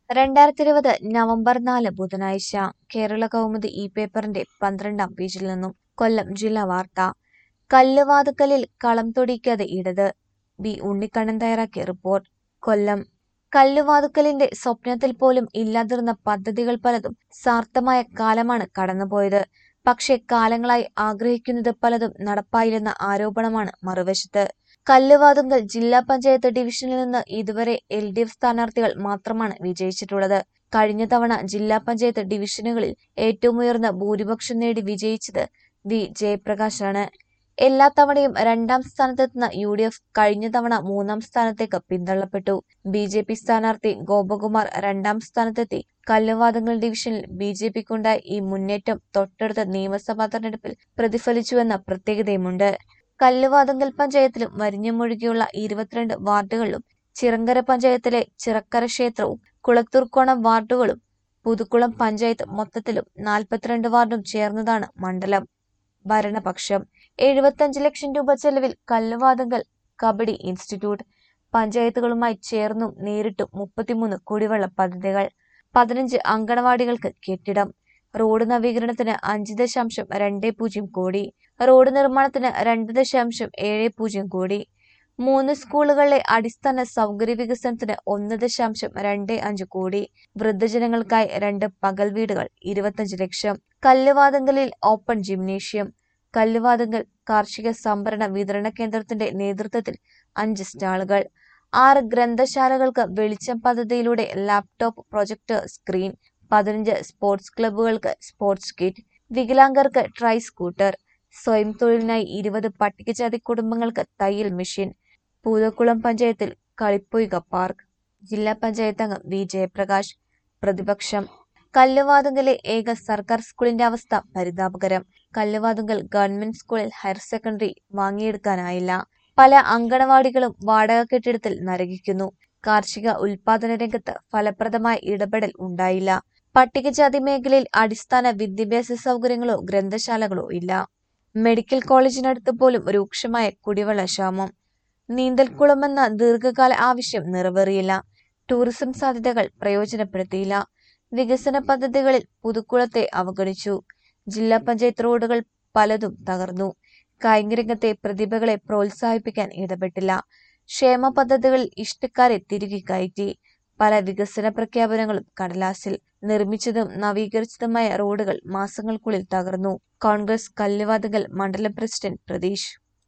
രണ്ടായിരത്തി ഇരുപത് നവംബർ നാല് ബുധനാഴ്ച കേരള കൗമുദി ഈ പേപ്പറിന്റെ പന്ത്രണ്ടാം പേജിൽ നിന്നും കൊല്ലം ജില്ലാ വാർത്ത കല്ലുവാതുക്കലിൽ കളം തൊടിക്കാതെ ഇടത് ബി ഉണ്ണിക്കണ്ണൻ തയ്യാറാക്കിയ റിപ്പോർട്ട് കൊല്ലം കല്ലുവാതുക്കലിന്റെ സ്വപ്നത്തിൽ പോലും ഇല്ലാതിരുന്ന പദ്ധതികൾ പലതും സാർത്ഥമായ കാലമാണ് കടന്നുപോയത് പക്ഷേ കാലങ്ങളായി ആഗ്രഹിക്കുന്നത് പലതും നടപ്പായില്ലെന്ന ആരോപണമാണ് മറുവശത്ത് കല്ലുവാതുങ്കൽ ജില്ലാ പഞ്ചായത്ത് ഡിവിഷനിൽ നിന്ന് ഇതുവരെ എൽ ഡി എഫ് സ്ഥാനാർത്ഥികൾ മാത്രമാണ് വിജയിച്ചിട്ടുള്ളത് കഴിഞ്ഞ തവണ ജില്ലാ പഞ്ചായത്ത് ഡിവിഷനുകളിൽ ഏറ്റവും ഉയർന്ന ഭൂരിപക്ഷം നേടി വിജയിച്ചത് വി ജയപ്രകാശാണ് എല്ലാ തവണയും രണ്ടാം സ്ഥാനത്തെത്തുന്ന യു ഡി എഫ് കഴിഞ്ഞ തവണ മൂന്നാം സ്ഥാനത്തേക്ക് പിന്തള്ളപ്പെട്ടു ബി ജെ പി സ്ഥാനാർത്ഥി ഗോപകുമാർ രണ്ടാം സ്ഥാനത്തെത്തി കല്ലുവാതങ്ങൾ ഡിവിഷനിൽ ബി ജെ പിക്കുണ്ടായ ഈ മുന്നേറ്റം തൊട്ടടുത്ത നിയമസഭാ തെരഞ്ഞെടുപ്പിൽ പ്രതിഫലിച്ചുവെന്ന പ്രത്യേകതയുമുണ്ട് കല്ലുവാതങ്കൽ പഞ്ചായത്തിലും വരിഞ്ഞമൊഴികെയുള്ള ഇരുപത്തിരണ്ട് വാർഡുകളിലും ചിറങ്കര പഞ്ചായത്തിലെ ചിറക്കര ക്ഷേത്രവും കുളത്തൂർക്കോണം വാർഡുകളും പുതുക്കുളം പഞ്ചായത്ത് മൊത്തത്തിലും നാൽപ്പത്തിരണ്ട് വാർഡും ചേർന്നതാണ് മണ്ഡലം ഭരണപക്ഷം എഴുപത്തഞ്ച് ലക്ഷം രൂപ ചെലവിൽ കല്ലുവാതങ്കൽ കബഡി ഇൻസ്റ്റിറ്റ്യൂട്ട് പഞ്ചായത്തുകളുമായി ചേർന്നും നേരിട്ടും മുപ്പത്തിമൂന്ന് കുടിവെള്ള പദ്ധതികൾ പതിനഞ്ച് അങ്കണവാടികൾക്ക് കെട്ടിടം റോഡ് നവീകരണത്തിന് അഞ്ച് ദശാംശം രണ്ട് പൂജ്യം കോടി റോഡ് നിർമ്മാണത്തിന് രണ്ട് ദശാംശം ഏഴ് പൂജ്യം കോടി മൂന്ന് സ്കൂളുകളിലെ അടിസ്ഥാന സൗകര്യ വികസനത്തിന് ഒന്ന് ദശാംശം രണ്ട് അഞ്ച് കോടി വൃദ്ധജനങ്ങൾക്കായി രണ്ട് പകൽ വീടുകൾ ഇരുപത്തഞ്ച് ലക്ഷം കല്ലുവാതങ്കലിൽ ഓപ്പൺ ജിംനേഷ്യം കല്ലുവാതങ്കൽ കാർഷിക സംഭരണ വിതരണ കേന്ദ്രത്തിന്റെ നേതൃത്വത്തിൽ അഞ്ച് സ്റ്റാളുകൾ ആറ് ഗ്രന്ഥശാലകൾക്ക് വെളിച്ചം പദ്ധതിയിലൂടെ ലാപ്ടോപ്പ് പ്രൊജക്ടർ സ്ക്രീൻ പതിനഞ്ച് സ്പോർട്സ് ക്ലബ്ബുകൾക്ക് സ്പോർട്സ് കിറ്റ് വികലാംഗർക്ക് ട്രൈ സ്കൂട്ടർ സ്വയം തൊഴിലിനായി ഇരുപത് പട്ടികജാതി കുടുംബങ്ങൾക്ക് തയ്യൽ മെഷീൻ പൂതക്കുളം പഞ്ചായത്തിൽ കളിപ്പൊയ്ക പാർക്ക് ജില്ലാ പഞ്ചായത്ത് അംഗം വി ജയപ്രകാശ് പ്രതിപക്ഷം കല്ലുവാതുങ്കലെ ഏക സർക്കാർ സ്കൂളിന്റെ അവസ്ഥ പരിതാപകരം കല്ലുവാതുങ്കൽ ഗവൺമെന്റ് സ്കൂളിൽ ഹയർ സെക്കൻഡറി വാങ്ങിയെടുക്കാനായില്ല പല അങ്കണവാടികളും വാടക കെട്ടിടത്തിൽ നരകിക്കുന്നു കാർഷിക ഉൽപാദന രംഗത്ത് ഫലപ്രദമായ ഇടപെടൽ ഉണ്ടായില്ല പട്ടികജാതി മേഖലയിൽ അടിസ്ഥാന വിദ്യാഭ്യാസ സൗകര്യങ്ങളോ ഗ്രന്ഥശാലകളോ ഇല്ല മെഡിക്കൽ കോളേജിനടുത്ത് പോലും രൂക്ഷമായ കുടിവെള്ള ക്ഷാമം നീന്തൽക്കുളമെന്ന ദീർഘകാല ആവശ്യം നിറവേറിയില്ല ടൂറിസം സാധ്യതകൾ പ്രയോജനപ്പെടുത്തിയില്ല വികസന പദ്ധതികളിൽ പുതുക്കുളത്തെ അവഗണിച്ചു ജില്ലാ പഞ്ചായത്ത് റോഡുകൾ പലതും തകർന്നു കായിക രംഗത്തെ പ്രതിഭകളെ പ്രോത്സാഹിപ്പിക്കാൻ ഇടപെട്ടില്ല ക്ഷേമ പദ്ധതികളിൽ ഇഷ്ടക്കാരെ തിരികെ കയറ്റി പല വികസന പ്രഖ്യാപനങ്ങളും കടലാസിൽ നിർമ്മിച്ചതും നവീകരിച്ചതുമായ റോഡുകൾ മാസങ്ങൾക്കുള്ളിൽ തകർന്നു കോൺഗ്രസ് കല്ലുവാതുകൽ മണ്ഡലം പ്രസിഡന്റ് പ്രതീഷ്